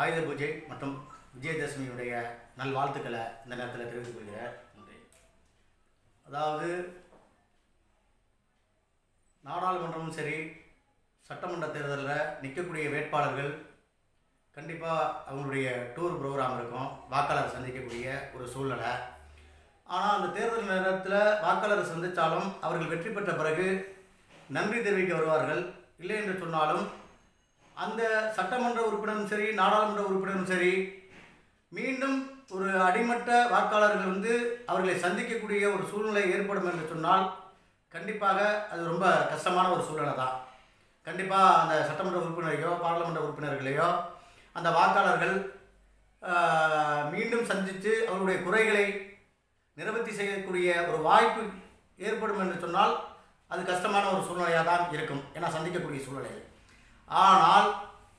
ஆயுத பூஜை மற்றும் விஜயதசமியுடைய நல்வாழ்த்துக்களை இந்த நேரத்தில் தெரிவித்துக் கொள்கிறேன் நன்றி அதாவது நாடாளுமன்றமும் சரி சட்டமன்ற தேர்தலில் நிற்கக்கூடிய வேட்பாளர்கள் கண்டிப்பாக அவங்களுடைய டூர் ப்ரோக்ராம் இருக்கும் வாக்காளர் சந்திக்கக்கூடிய ஒரு சூழ்நிலை ஆனால் அந்த தேர்தல் நேரத்தில் வாக்காளர் சந்தித்தாலும் அவர்கள் வெற்றி பெற்ற பிறகு நன்றி தெரிவிக்க வருவார்கள் இல்லை என்று சொன்னாலும் அந்த சட்டமன்ற உறுப்பினரும் சரி நாடாளுமன்ற உறுப்பினரும் சரி மீண்டும் ஒரு அடிமட்ட வாக்காளர்கள் வந்து அவர்களை சந்திக்கக்கூடிய ஒரு சூழ்நிலை ஏற்படும் என்று சொன்னால் கண்டிப்பாக அது ரொம்ப கஷ்டமான ஒரு சூழ்நிலை தான் கண்டிப்பாக அந்த சட்டமன்ற உறுப்பினரையோ பாராளுமன்ற உறுப்பினர்களையோ அந்த வாக்காளர்கள் ஆஹ், மீண்டும் சந்தித்து அவர்களுடைய குறைகளை நிவர்த்தி செய்யக்கூடிய ஒரு வாய்ப்பு ஏற்படும் என்று சொன்னால் அது கஷ்டமான ஒரு சூழ்நிலையாக தான் இருக்கும் ஏன்னா சந்திக்கக்கூடிய சூழ்நிலை ஆனால்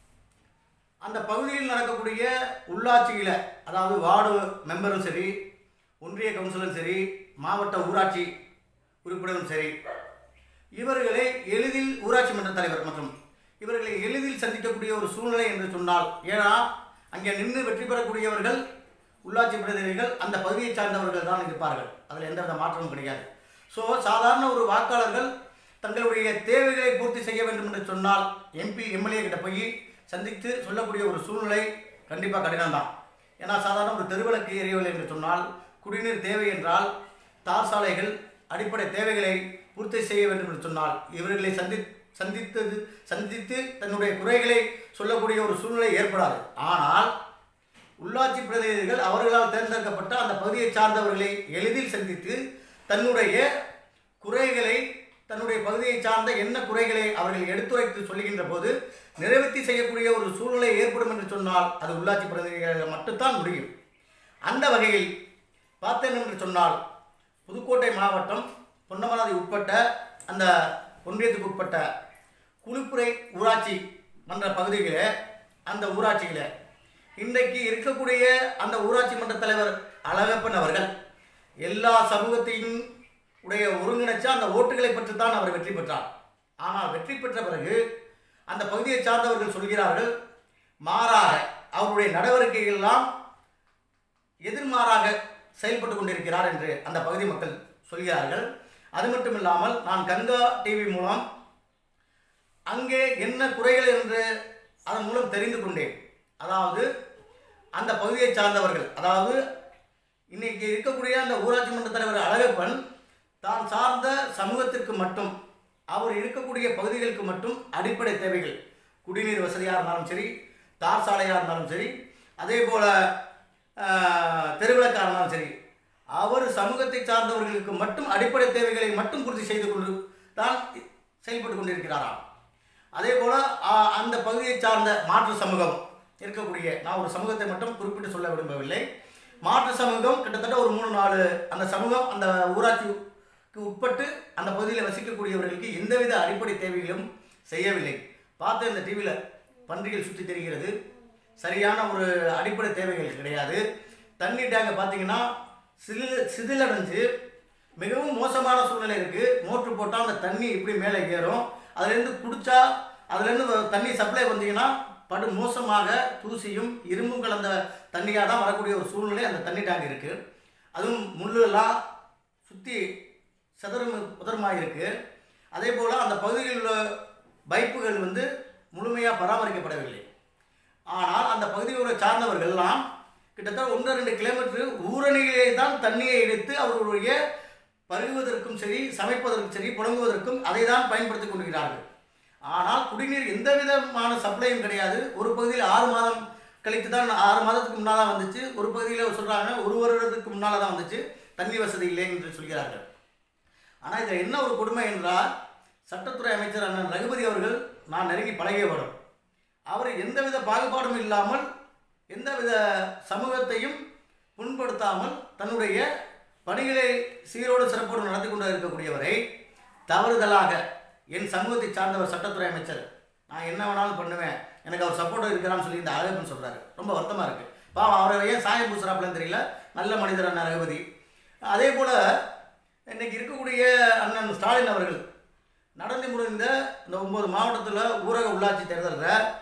அந்த பகுதியில் நடக்கக்கூடிய உள்ளாட்சியில் அதாவது வார்டு மெம்பரும் சரி ஒன்றிய கவுன்சிலரும் சரி மாவட்ட ஊராட்சி உறுப்பினரும் சரி இவர்களை எளிதில் ஊராட்சி மன்ற தலைவர் மற்றும் இவர்களை எளிதில் சந்திக்கக்கூடிய ஒரு சூழ்நிலை என்று சொன்னால் ஏன்னா அங்கே நின்று வெற்றி பெறக்கூடியவர்கள் உள்ளாட்சி பிரதிநிதிகள் அந்த பகுதியை சார்ந்தவர்கள் தான் இருப்பார்கள் அதில் எந்தவித மாற்றமும் கிடையாது ஸோ சாதாரண ஒரு வாக்காளர்கள் தங்களுடைய தேவைகளை பூர்த்தி செய்ய வேண்டும் என்று சொன்னால் எம்பி எம்எல்ஏ கிட்ட போய் சந்தித்து சொல்லக்கூடிய ஒரு சூழ்நிலை கண்டிப்பாக கடினம் தான் ஏன்னா சாதாரண ஒரு தெருவிளக்கு எரியவில்லை என்று சொன்னால் குடிநீர் தேவை என்றால் தார் சாலைகள் அடிப்படை தேவைகளை பூர்த்தி செய்ய வேண்டும் என்று சொன்னால் இவர்களை சந்தி சந்தித்தது சந்தித்து தன்னுடைய குறைகளை சொல்லக்கூடிய ஒரு சூழ்நிலை ஏற்படாது ஆனால் உள்ளாட்சி பிரதிநிதிகள் அவர்களால் தேர்ந்தெடுக்கப்பட்ட அந்த பகுதியை சார்ந்தவர்களை எளிதில் சந்தித்து தன்னுடைய குறைகளை தன்னுடைய பகுதியை சார்ந்த என்ன குறைகளை அவர்கள் எடுத்துரைத்து சொல்லுகின்ற போது நிறைவேற்றி செய்யக்கூடிய ஒரு சூழ்நிலை ஏற்படும் என்று சொன்னால் அது உள்ளாட்சி பிரதிநிதிகள் மட்டும்தான் முடியும் அந்த வகையில் பார்த்தேன் என்று சொன்னால் புதுக்கோட்டை மாவட்டம் பொன்னமராதி உட்பட்ட அந்த ஒன்றியத்துக்கு உட்பட்ட குளிப்புரை ஊராட்சி மன்ற பகுதிகளே அந்த ஊராட்சியில் இன்றைக்கு இருக்கக்கூடிய அந்த ஊராட்சி மன்ற தலைவர் அழகப்பன் அவர்கள் எல்லா சமூகத்தையும் உடைய ஒருங்கிணைச்சா அந்த ஓட்டுகளை பெற்று தான் அவர் வெற்றி பெற்றார் ஆனால் வெற்றி பெற்ற பிறகு அந்த பகுதியை சார்ந்தவர்கள் சொல்கிறார்கள் மாறாக அவருடைய நடவடிக்கைகள் எல்லாம் எதிர்மாறாக செயல்பட்டு கொண்டிருக்கிறார் என்று அந்த பகுதி மக்கள் சொல்கிறார்கள் அது மட்டும் இல்லாமல் நான் கங்கா டிவி மூலம் அங்கே என்ன குறைகள் என்று அதன் மூலம் தெரிந்து கொண்டேன் அதாவது அந்த பகுதியை சார்ந்தவர்கள் அதாவது இன்னைக்கு இருக்கக்கூடிய அந்த ஊராட்சி மன்ற தலைவர் அழகப்பன் தான் சார்ந்த சமூகத்திற்கு மட்டும் அவர் இருக்கக்கூடிய பகுதிகளுக்கு மட்டும் அடிப்படை தேவைகள் குடிநீர் வசதியாக இருந்தாலும் சரி தார் சாலையாக இருந்தாலும் சரி அதே போல் தெருவிளக்காக இருந்தாலும் சரி அவர் சமூகத்தை சார்ந்தவர்களுக்கு மட்டும் அடிப்படை தேவைகளை மட்டும் பூர்த்தி செய்து கொண்டு தான் செயல்பட்டு கொண்டிருக்கிறாராம் அதே போல் அந்த பகுதியை சார்ந்த மாற்று சமூகம் இருக்கக்கூடிய நான் ஒரு சமூகத்தை மட்டும் குறிப்பிட்டு சொல்ல விரும்பவில்லை மாற்று சமூகம் கிட்டத்தட்ட ஒரு மூணு நாலு அந்த சமூகம் அந்த ஊராட்சிக்கு உட்பட்டு அந்த பகுதியில் வசிக்கக்கூடியவர்களுக்கு எந்தவித அடிப்படை தேவைகளும் செய்யவில்லை பார்த்து இந்த டிவியில் பன்றிகள் சுற்றி தெரிகிறது சரியான ஒரு அடிப்படை தேவைகள் கிடையாது தண்ணி டேங்கை பார்த்தீங்கன்னா சிதில் சிதிலடைஞ்சு மிகவும் மோசமான சூழ்நிலை இருக்குது மோட்ரு போட்டால் அந்த தண்ணி இப்படி மேலே ஏறும் அதுலேருந்து குடிச்சா அதுலேருந்து தண்ணி சப்ளை வந்தீங்கன்னா படு மோசமாக தூசியும் இரும்பும் கலந்த தண்ணியாக தான் வரக்கூடிய ஒரு சூழ்நிலை அந்த தண்ணி டேங்க் இருக்குது அதுவும் முள்ளெல்லாம் சுற்றி சதுரம் உதரமாக இருக்குது அதே போல் அந்த பகுதியில் உள்ள பைப்புகள் வந்து முழுமையாக பராமரிக்கப்படவில்லை ஆனால் அந்த பகுதியோட சார்ந்தவர்கள்லாம் கிட்டத்தட்ட ஒன்று ரெண்டு கிலோமீட்டர் ஊரணியிலே தான் தண்ணியை எடுத்து அவர்களுடைய பருகுவதற்கும் சரி சமைப்பதற்கும் சரி புழங்குவதற்கும் அதை தான் பயன்படுத்தி கொண்டிருக்கிறார்கள் ஆனால் குடிநீர் எந்த விதமான சப்ளையும் கிடையாது ஒரு பகுதியில் ஆறு மாதம் கழித்து தான் ஆறு மாதத்துக்கு முன்னால் தான் வந்துச்சு ஒரு பகுதியில் சொல்கிறாங்க ஒரு வருடத்துக்கு முன்னால் தான் வந்துச்சு தண்ணி வசதி இல்லை என்று சொல்கிறார்கள் ஆனால் இதில் என்ன ஒரு கொடுமை என்றால் சட்டத்துறை அமைச்சர் அண்ணன் ரகுபதி அவர்கள் நான் நெருங்கி பழகியவரும் அவர் எந்தவித பாகுபாடும் இல்லாமல் எந்தவித சமூகத்தையும் புண்படுத்தாமல் தன்னுடைய பணிகளை சீரோடு சிறப்போடு நடத்தி கொண்டு இருக்கக்கூடியவரை தவறுதலாக என் சமூகத்தை சார்ந்தவர் சட்டத்துறை அமைச்சர் நான் என்ன வேணாலும் பண்ணுவேன் எனக்கு அவர் சப்போர்ட் இருக்கிறான்னு சொல்லி இந்த அழகப்பன் சொல்கிறாரு ரொம்ப வருத்தமாக இருக்குது பாவம் அவரை ஏன் சாயம் பூசுறாப்புலன்னு தெரியல நல்ல மனிதர் அண்ணன் ரகுபதி அதே போல் இன்னைக்கு இருக்கக்கூடிய அண்ணன் ஸ்டாலின் அவர்கள் நடந்து முடிந்த இந்த ஒன்பது மாவட்டத்தில் ஊரக உள்ளாட்சி தேர்தலில்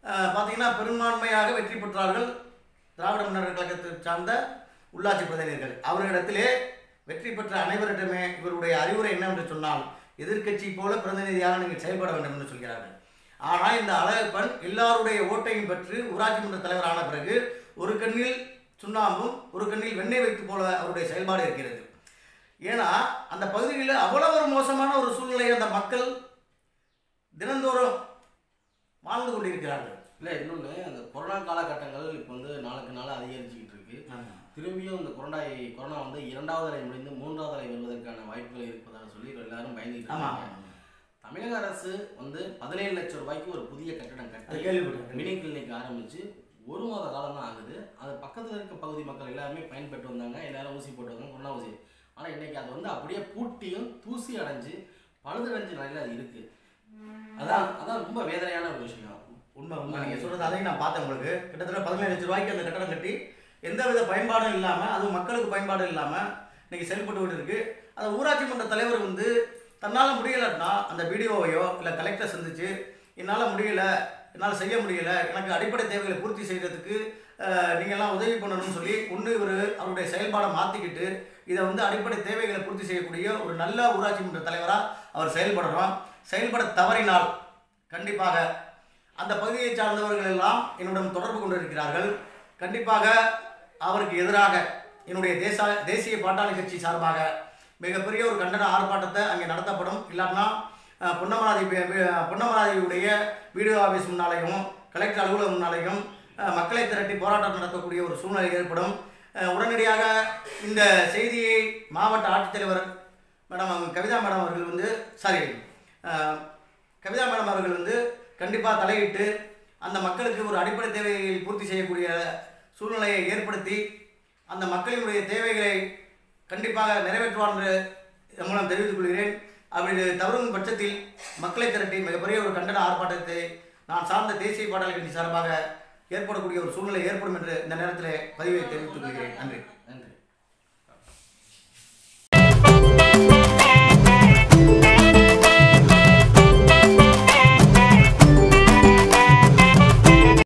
அஹ், பார்த்தீங்கன்னா பெரும்பான்மையாக வெற்றி பெற்றார்கள் திராவிட முன்னேற்ற கழகத்தை சார்ந்த உள்ளாட்சி பிரதிநிதிகள் அவர்களிடத்திலே வெற்றி பெற்ற அனைவரிடமே இவருடைய அறிவுரை என்னவென்று சொன்னால் எதிர்க்கட்சி போல பிரதிநிதியாக நீங்கள் செயல்பட வேண்டும் என்று சொல்கிறார்கள் ஆனால் இந்த அழகப்பன் எல்லாருடைய ஓட்டையும் பெற்று ஊராட்சி மன்ற தலைவரான பிறகு ஒரு கண்ணில் சுண்ணாம்பும் ஒரு கண்ணில் வெண்ணெய் வைத்து போல அவருடைய செயல்பாடு இருக்கிறது ஏன்னா அந்த பகுதியில் அவ்வளவு ஒரு மோசமான ஒரு சூழ்நிலையை அந்த மக்கள் தினந்தோறும் வாழ்ந்து கொண்டிருக்கிறார்கள் இல்லை இன்னொன்று அந்த கொரோனா காலகட்டங்கள் இப்போ வந்து நாளுக்கு நாள் அதிகரிச்சுக்கிட்டு இருக்கு திரும்பியும் இந்த கொரோனா கொரோனா வந்து இரண்டாவது அலை முடிந்து மூன்றாவது அலை வருவதற்கான வாய்ப்புகள் இருப்பதாக சொல்லி எல்லாரும் பயந்துட்டு ஆமாம் இருக்காங்க தமிழக அரசு வந்து பதினேழு லட்சம் ரூபாய்க்கு ஒரு புதிய கட்டடம் அது கட்டி கேள்விப்பட்டேன் மினி கிளினிக் ஆரம்பிச்சு ஒரு மாத காலம் தான் ஆகுது அது பக்கத்தில் இருக்க பகுதி மக்கள் எல்லாருமே பயன்பெற்று வந்தாங்க எல்லாரும் ஊசி போட்டு வந்தாங்க கொரோனா ஊசி ஆனால் இன்னைக்கு அது வந்து அப்படியே பூட்டியும் தூசி அடைஞ்சு பழுதடைஞ்ச நிலையில அது இருக்கு அதான் அதான் ரொம்ப வேதனையான ஒரு விஷயம் உண்மை உண்மை நீங்கள் சொல்கிறது அதையும் நான் பார்த்தேன் உங்களுக்கு கிட்டத்தட்ட பதினேழு லட்ச ரூபாய்க்கு அந்த கட்டடம் கட்டி எந்தவித பயன்பாடும் இல்லாமல் அதுவும் மக்களுக்கு பயன்பாடு இல்லாமல் இன்னைக்கு செயல்பட்டு கொண்டு இருக்கு அந்த ஊராட்சி மன்ற தலைவர் வந்து தன்னால் முடியலைன்னா அந்த பிடிஓவையோ இல்லை கலெக்டரை சந்திச்சு என்னால் முடியல என்னால் செய்ய முடியல எனக்கு அடிப்படை தேவைகளை பூர்த்தி செய்கிறதுக்கு நீங்கள்லாம் உதவி பண்ணணும்னு சொல்லி ஒன்று இவர் அவருடைய செயல்பாடை மாற்றிக்கிட்டு இதை வந்து அடிப்படை தேவைகளை பூர்த்தி செய்யக்கூடிய ஒரு நல்ல ஊராட்சி மன்ற தலைவராக அவர் செயல்படணும் செயல்பட தவறினால் கண்டிப்பாக அந்த பகுதியை சார்ந்தவர்கள் எல்லாம் என்னுடன் தொடர்பு கொண்டிருக்கிறார்கள் கண்டிப்பாக அவருக்கு எதிராக என்னுடைய தேச தேசிய பாட்டாளி கட்சி சார்பாக மிகப்பெரிய ஒரு கண்டன ஆர்ப்பாட்டத்தை அங்கே நடத்தப்படும் இல்லாட்டினா அஹ், பொன்னமராதி பே- பே- பொன்னமராதியுடைய வீடியோ ஆஃபீஸ் முன்னாலேயும் கலெக்டர் அலுவலகம் முன்னாலேயும் அஹ், மக்களை திரட்டி போராட்டம் நடத்தக்கூடிய ஒரு சூழ்நிலை ஏற்படும் அஹ், உடனடியாக இந்த செய்தியை மாவட்ட ஆட்சித்தலைவர் மேடம் கவிதா மேடம் அவர்கள் வந்து சாரி கவிதா மேடம் அவர்கள் வந்து கண்டிப்பாக தலையிட்டு அந்த மக்களுக்கு ஒரு அடிப்படை தேவைகளை பூர்த்தி செய்யக்கூடிய சூழ்நிலையை ஏற்படுத்தி அந்த மக்களினுடைய தேவைகளை கண்டிப்பாக நிறைவேற்றுவார் என்று இதன் மூலம் தெரிவித்துக் கொள்கிறேன் அப்படி தவறும் பட்சத்தில் மக்களை திரட்டி மிகப்பெரிய ஒரு கண்டன ஆர்ப்பாட்டத்தை நான் சார்ந்த தேசிய பாடல் கட்சி சார்பாக ஏற்படக்கூடிய ஒரு சூழ்நிலை ஏற்படும் என்று இந்த நேரத்தில் பதிவை தெரிவித்துக் கொள்கிறேன் நன்றி